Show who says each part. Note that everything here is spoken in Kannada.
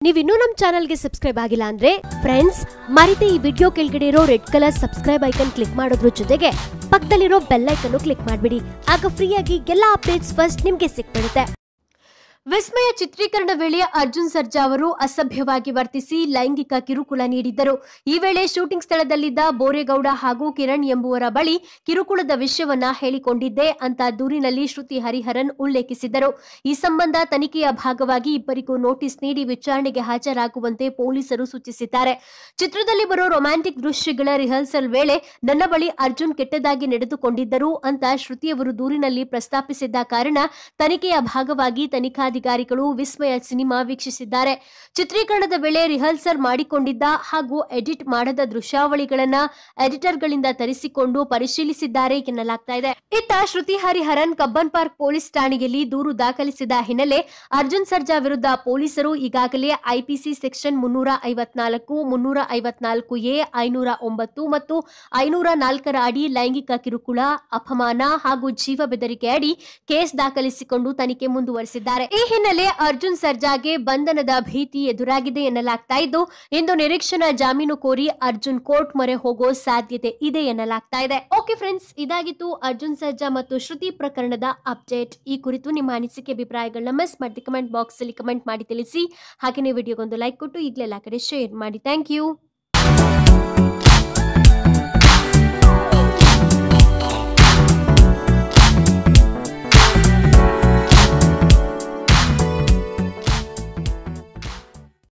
Speaker 1: ನೀವಿನ್ನೂ ನಮ್ಮ ಚಾನಲ್ಗೆ ಸಬ್ಸ್ಕ್ರೈಬ್ ಆಗಿಲ್ಲ ಅಂದ್ರೆ ಫ್ರೆಂಡ್ಸ್ ಮರಿತೆ ಈ ವಿಡಿಯೋ ಕೆಳಗಡೆ ಇರೋ red colour subscribe icon click ಮಾಡೋದ್ರ ಜೊತೆಗೆ ಪಕ್ಕದಲ್ಲಿರೋ ಬೆಲ್ ಐಕನ್ ಕ್ಲಿಕ್ ಮಾಡಿಬಿಡಿ ಆಗ ಫ್ರೀಯಾಗಿ ಎಲ್ಲ ಅಪ್ಡೇಟ್ಸ್ ಫಸ್ಟ್ ನಿಮ್ಗೆ ಸಿಕ್ಬಿಡುತ್ತೆ ವಿಸ್ಮಯ ಚಿತ್ರೀಕರಣ ವೇಳೆ ಅರ್ಜುನ್ ಸರ್ಜಾ ಅವರು ಅಸಭ್ಯವಾಗಿ ವರ್ತಿಸಿ ಲೈಂಗಿಕ ಕಿರುಕುಳ ನೀಡಿದ್ದರು ಈ ವೇಳೆ ಶೂಟಿಂಗ್ ಸ್ಥಳದಲ್ಲಿದ್ದ ಬೋರೇಗೌಡ ಹಾಗೂ ಕಿರಣ್ ಎಂಬುವರ ಬಳಿ ಕಿರುಕುಳದ ವಿಷಯವನ್ನ ಹೇಳಿಕೊಂಡಿದ್ದೆ ಅಂತ ದೂರಿನಲ್ಲಿ ಶ್ರುತಿ ಹರಿಹರನ್ ಉಲ್ಲೇಖಿಸಿದ್ದರು ಈ ಸಂಬಂಧ ತನಿಖೆಯ ಭಾಗವಾಗಿ ಇಬ್ಬರಿಗೂ ನೋಟಿಸ್ ನೀಡಿ ವಿಚಾರಣೆಗೆ ಹಾಜರಾಗುವಂತೆ ಪೊಲೀಸರು ಸೂಚಿಸಿದ್ದಾರೆ ಚಿತ್ರದಲ್ಲಿ ಬರೋ ರೊಮ್ಯಾಂಟಿಕ್ ದೃಶ್ಯಗಳ ರಿಹರ್ಸಲ್ ವೇಳೆ ನನ್ನ ಬಳಿ ಅರ್ಜುನ್ ಕೆಟ್ಟದಾಗಿ ನಡೆದುಕೊಂಡಿದ್ದರು ಅಂತ ಶ್ರುತಿಯವರು ದೂರಿನಲ್ಲಿ ಪ್ರಸ್ತಾಪಿಸಿದ್ದ ಕಾರಣ ತನಿಖೆಯ ಭಾಗವಾಗಿ ತನಿಖಾಧಿಕಾರಿಗಳು ವಿಸ್ಮಯ ಸಿನಿಮಾ ವೀಕ್ಷಿಸಿದ್ದಾರೆ ಚಿತ್ರೀಕರಣದ ವೇಳೆ ರಿಹರ್ಸಲ್ ಮಾಡಿಕೊಂಡಿದ್ದ ಹಾಗೂ ಎಡಿಟ್ ಮಾಡದ ದೃಶ್ಯಾವಳಿಗಳನ್ನ ಎಡಿಟರ್ಗಳಿಂದ ತರಿಸಿಕೊಂಡು ಪರಿಶೀಲಿಸಿದ್ದಾರೆ ಎನ್ನಲಾಗ್ತಾ ಇದೆ ಇತ್ತ Shruti Hariharan Cubbon park police ಠಾಣೆಯಲ್ಲಿ ದೂರು ದಾಖಲಿಸಿದ ಹಿನ್ನೆಲೆ ಅರ್ಜುನ್ ಸರ್ಜಾ ವಿರುದ್ಧ ಪೊಲೀಸರು ಈಗಾಗಲೇ ಐಪಿಸಿ ಸೆಕ್ಷನ್ ಮುನ್ನೂರ ಐವತ್ನಾಲ್ಕು ಮುನ್ನೂರ ಐವತ್ನಾಲ್ಕು ಎ ಐನೂರ ಒಂಬತ್ತು ಮತ್ತು ಐನೂರ ನಾಲ್ಕರ ಅಡಿ ಲೈಂಗಿಕ ಕಿರುಕುಳ ಅಪಮಾನ ಹಾಗೂ ಜೀವ ಬೆದರಿಕೆ ಅಡಿ ಕೇಸ್ ದಾಖಲಿಸಿಕೊಂಡು ತನಿಖೆ ಮುಂದುವರೆಸಿದ್ದಾರೆ ಈ ಹಿನ್ನೆಲೆ ಅರ್ಜುನ್ ಸರ್ಜಾಗೆ ಬಂಧನದ ಭೀತಿ ಎದುರಾಗಿದೆ ಎನ್ನಲಾಗ್ತಾ ಇದ್ದು ಇಂದು ನಿರೀಕ್ಷಣಾ ಜಾಮೀನು ಕೋರಿ ಅರ್ಜುನ್ ಕೋರ್ಟ್ ಮೊರೆ ಹೋಗೋ ಸಾಧ್ಯತೆ ಇದೆ ಎನ್ನಲಾಗ್ತಾ ಇದೆ ಓಕೆ ಫ್ರೆಂಡ್ಸ್ ಇದಾಗಿತ್ತು ಅರ್ಜುನ್ ಸರ್ಜಾ ಮತ್ತು ಶ್ರುತಿ ಪ್ರಕರಣದ ಅಪ್ಡೇಟ್ ಈ ಕುರಿತು ನಿಮ್ಮ ಅನಿಸಿಕೆ ಅಭಿಪ್ರಾಯಗಳನ್ನ ಮಿಸ್ ಮಾಡಿ ಕಮೆಂಟ್ ಬಾಕ್ಸ್ ಅಲ್ಲಿ ಕಮೆಂಟ್ ಮಾಡಿ ತಿಳಿಸಿ ಹಾಗೆಯೇ ವಿಡಿಯೋಗೊಂದು ಲೈಕ್ ಕೊಟ್ಟು ಈಗಲೆಲ್ಲ ಕಡೆ ಶೇರ್ ಮಾಡಿ ಥ್ಯಾಂಕ್ ಯು